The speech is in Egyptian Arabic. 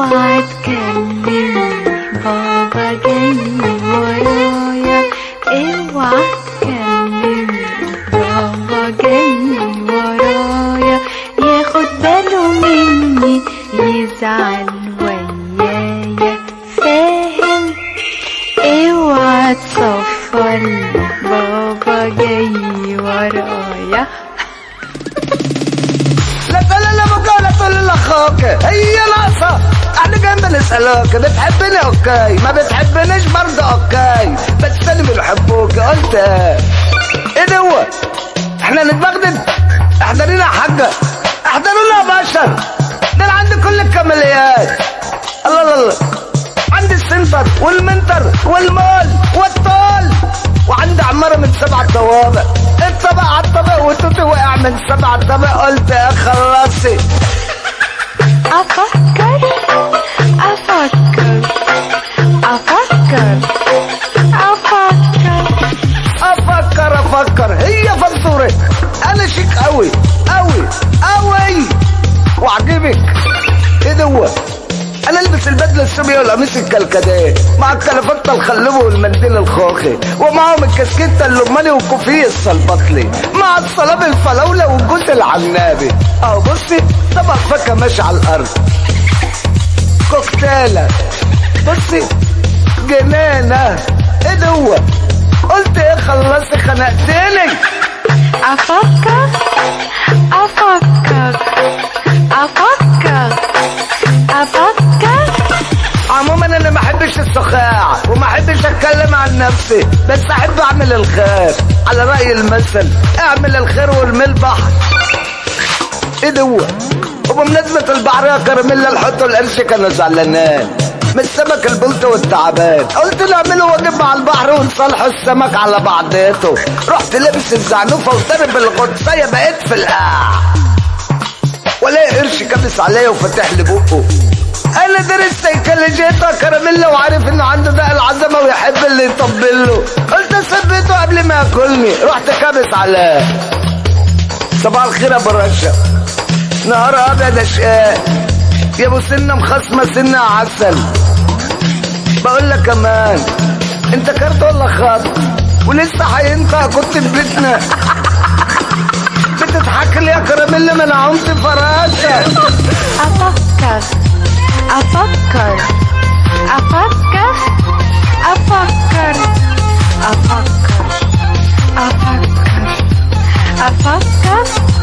اوعى تكلمني بابا جاي ورايا اوعى تكلمني بابا جاي ورايا ياخد باله مني يزعل ويايا فاهم اوعى تصفرني بابا جاي ورايا لا تقول لا بقى لا تقول لاخوك هي ناقصه احنا جايين بنسالوك بتحبني اوكي ما بتحبنيش برضه اوكي بس انا بنحبوك قلت ايه ايه ده احنا نتبغدد احضرينا يا حاجه احضرونا يا بشر ده انا عندي كل الكماليات الله الله الله عندي السنتر والمنتر والمول والطول وعندي عمارة من سبع طوابق الطبق على الطبق وتوتي وقع من سبع طبق قلت يا خلصي أفكر أفكر أفكر أفكر افكر افكر هي فلتورة انا شيك قوي قوي قوي وعجبك ايه دوت انا البس البدله السوريه والقميص الكلكديه مع الكلافته الخلبه والمنديل الخاخي ومعهم الكسكته اللماني والكوفيه الصلبطلي مع الصلاب الفلوله والجوز العنابي اهو بصي طبق فاكهه ماشي على الارض كوكتيله بصي جنانه ايه دوت قلت ايه خلصت خنقتني أفكر أفكر أفكر أفكر عموما انا ما احبش السخاع وما احبش اتكلم عن نفسي بس احب اعمل الخير على راي المثل اعمل الخير وارمي البحر ايه دوت وبمناسبة البحر كراميلا الحوت والقرش كانوا زعلانين من السمك البلط والتعبان قلت نعمله واجب مع البحر ونصالحوا السمك على بعضيته رحت لابس الزعنوفه وضرب الغطسيه بقيت في القاع ولا قرش كابس عليا وفتح لي بقه انا درست سيكولوجيته كراميلا وعارف انه عنده داء العظمه ويحب اللي يطبل له قلت اثبته قبل ما ياكلني رحت كابس عليه صباح الخير يا ابو رشا نهار ابيض يا شقاق يا ابو سنه مخصمه سنه عسل بقول لك كمان انت كارت ولا خط ولسه هينفع كنت في بيتنا بتضحك لي يا كراميلا ما انا عمت فراشه أفكر أفكر أفكر أفكر أفكر أفكر أفكر